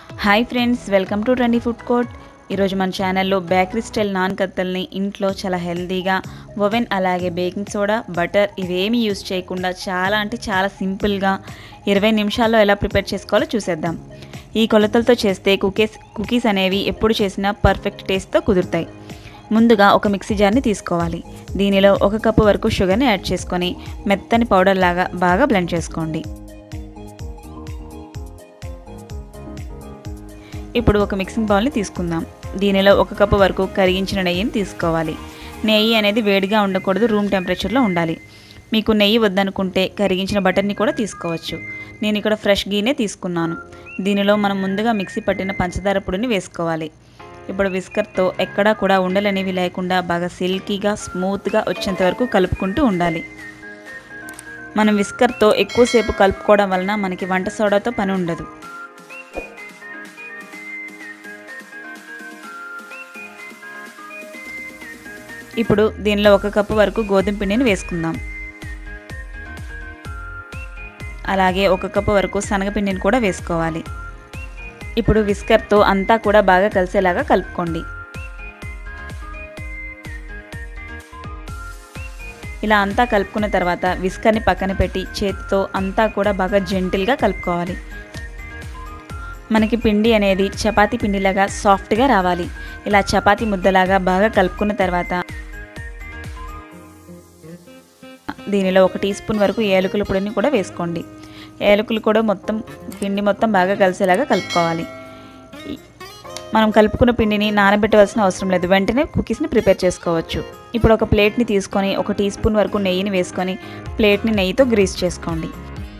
hi friends welcome to twenty food court ఈరోజు మన ఛానల్లో బేకరీ స్టైల్ నాన్ కత్తల్ని ఇంట్లో చాలా హెల్తీగా ఓవెన్ అలాగే బేకింగ్ సోడా బటర్ ఇవేమీ యూస్ చేయకుండా చాలా అంటే చాలా సింపుల్గా ఇరవై నిమిషాల్లో ఎలా ప్రిపేర్ చేసుకోవాలో చూసేద్దాం ఈ కొలతలతో చేస్తే కుకీస్ కుకీస్ అనేవి ఎప్పుడు చేసినా పర్ఫెక్ట్ టేస్ట్తో కుదురుతాయి ముందుగా ఒక మిక్సీ జార్ని తీసుకోవాలి దీనిలో ఒక కప్పు వరకు షుగర్ని యాడ్ చేసుకొని మెత్తని పౌడర్ లాగా బాగా బ్లెండ్ చేసుకోండి ఇప్పుడు ఒక మిక్సింగ్ బౌల్ని తీసుకుందాం దీనిలో ఒక కప్పు వరకు కరిగించిన నెయ్యిని తీసుకోవాలి నెయ్యి అనేది వేడిగా ఉండకూడదు రూమ్ టెంపరేచర్లో ఉండాలి మీకు నెయ్యి వద్దనుకుంటే కరిగించిన బటర్ని కూడా తీసుకోవచ్చు నేను ఇక్కడ ఫ్రెష్ గీనే తీసుకున్నాను దీనిలో మనం ముందుగా మిక్సీ పట్టిన పంచదార పొడిని వేసుకోవాలి ఇప్పుడు విస్కర్తో ఎక్కడా కూడా ఉండలనేవి లేకుండా బాగా సిల్కీగా స్మూత్గా వచ్చేంత వరకు కలుపుకుంటూ ఉండాలి మనం విస్కర్తో ఎక్కువసేపు కలుపుకోవడం వలన మనకి వంట సోడాతో పని ఉండదు ఇప్పుడు దీనిలో ఒక కప్పు వరకు గోధుమ పిండిని వేసుకుందాం అలాగే ఒక కప్పు వరకు శనగపిండిని కూడా వేసుకోవాలి ఇప్పుడు విస్కర్తో అంతా కూడా బాగా కలిసేలాగా కలుపుకోండి ఇలా అంతా కలుపుకున్న తర్వాత విస్కర్ని పక్కన పెట్టి చేతితో అంతా కూడా బాగా జెంటిల్గా కలుపుకోవాలి మనకి పిండి అనేది చపాతీ పిండిలాగా సాఫ్ట్గా రావాలి ఇలా చపాతీ ముద్దలాగా బాగా కలుపుకున్న తర్వాత దీనిలో ఒక టీ స్పూన్ వరకు ఏలకుల పొడిని కూడా వేసుకోండి ఏలకులు కూడా మొత్తం పిండి మొత్తం బాగా కలిసేలాగా కలుపుకోవాలి మనం కలుపుకున్న పిండిని నానబెట్టవలసిన అవసరం లేదు వెంటనే కుకీస్ని ప్రిపేర్ చేసుకోవచ్చు ఇప్పుడు ఒక ప్లేట్ని తీసుకొని ఒక టీ స్పూన్ వరకు నెయ్యిని వేసుకొని ప్లేట్ని నెయ్యితో గ్రీస్ చేసుకోండి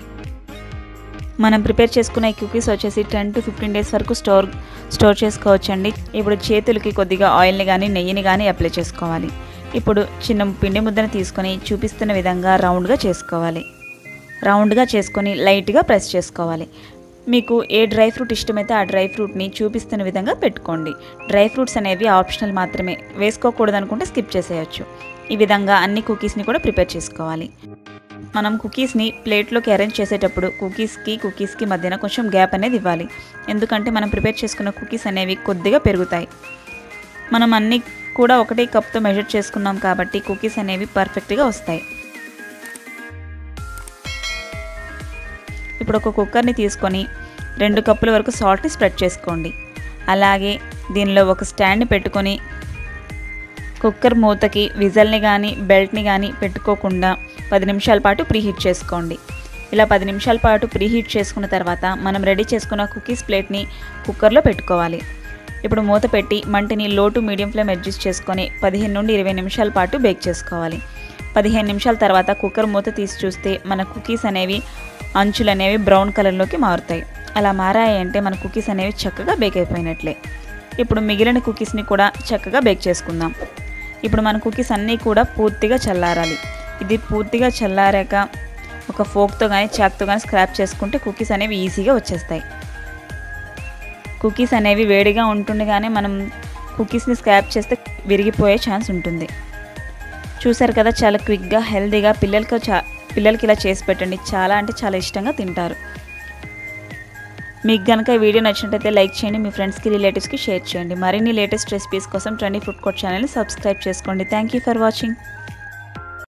మనం ప్రిపేర్ చేసుకున్న ఈ కుకీస్ వచ్చేసి టెన్ టు ఫిఫ్టీన్ డేస్ వరకు స్టోర్ స్టోర్ చేసుకోవచ్చండి ఇప్పుడు చేతులకి కొద్దిగా ఆయిల్ని కానీ నెయ్యిని కానీ అప్లై చేసుకోవాలి ఇప్పుడు చిన్న పిండి ముద్దను తీసుకొని చూపిస్తున్న విధంగా రౌండ్గా చేసుకోవాలి రౌండ్గా చేసుకొని లైట్గా ప్రెస్ చేసుకోవాలి మీకు ఏ డ్రై ఫ్రూట్ ఇష్టమైతే ఆ డ్రై ఫ్రూట్ని చూపిస్తున్న విధంగా పెట్టుకోండి డ్రై ఫ్రూట్స్ అనేవి ఆప్షనల్ మాత్రమే వేసుకోకూడదు అనుకుంటే స్కిప్ చేసేయచ్చు ఈ విధంగా అన్ని కుకీస్ని కూడా ప్రిపేర్ చేసుకోవాలి మనం కుకీస్ని ప్లేట్లోకి అరేంజ్ చేసేటప్పుడు కుకీస్కి కుకీస్కి మధ్యన కొంచెం గ్యాప్ అనేది ఇవ్వాలి ఎందుకంటే మనం ప్రిపేర్ చేసుకున్న కుకీస్ అనేవి కొద్దిగా పెరుగుతాయి మనం అన్నీ కూడా ఒకటే కప్తో మెజర్ చేసుకున్నాం కాబట్టి కుకీస్ అనేవి పర్ఫెక్ట్గా వస్తాయి ఇప్పుడు ఒక కుక్కర్ని తీసుకొని రెండు కప్పుల వరకు సాల్ట్ని స్ప్రెడ్ చేసుకోండి అలాగే దీనిలో ఒక స్టాండ్ని పెట్టుకొని కుక్కర్ మూతకి విజల్ని కానీ బెల్ట్ని కానీ పెట్టుకోకుండా పది నిమిషాల పాటు ప్రీహీట్ చేసుకోండి ఇలా పది నిమిషాల పాటు ప్రీహీట్ చేసుకున్న తర్వాత మనం రెడీ చేసుకున్న కుకీస్ ప్లేట్ని కుక్కర్లో పెట్టుకోవాలి ఇప్పుడు మూత పెట్టి మంటిని లో టు మీడియం ఫ్లేమ్ అడ్జస్ట్ చేసుకొని పదిహేను నుండి ఇరవై నిమిషాల పాటు బేక్ చేసుకోవాలి పదిహేను నిమిషాల తర్వాత కుక్కర్ మూత తీసి చూస్తే మన కుకీస్ అనేవి అంచులు అనేవి బ్రౌన్ కలర్లోకి మారుతాయి అలా మారాయి అంటే మన కుకీస్ అనేవి చక్కగా బేక్ అయిపోయినట్లే ఇప్పుడు మిగిలిన కుకీస్ని కూడా చక్కగా బేక్ చేసుకుందాం ఇప్పుడు మన కుకీస్ అన్నీ కూడా పూర్తిగా చల్లారాలి ఇది పూర్తిగా చల్లారాక ఒక ఫోక్తో కానీ చాక్తో కానీ స్క్రాప్ చేసుకుంటే కుకీస్ అనేవి ఈజీగా వచ్చేస్తాయి కుకీస్ అనేవి వేడిగా ఉంటుండగానే మనం కుకీస్ని స్క్రాప్ చేస్తే విరిగిపోయే ఛాన్స్ ఉంటుంది చూసారు కదా చాలా క్విక్గా హెల్తీగా పిల్లలకి చా పిల్లలకి ఇలా చేసి పెట్టండి చాలా అంటే చాలా ఇష్టంగా తింటారు మీకు కనుక ఈ వీడియో నచ్చినట్లయితే లైక్ చేయండి మీ ఫ్రెండ్స్కి రిలేటివ్స్కి షేర్ చేయండి మరిన్ని లేటెస్ట్ రెసిపీస్ కోసం ట్వంటీ ఫుడ్ కోర్ట్ ఛానల్ని సబ్స్క్రైబ్ చేసుకోండి థ్యాంక్ యూ ఫర్ వాచింగ్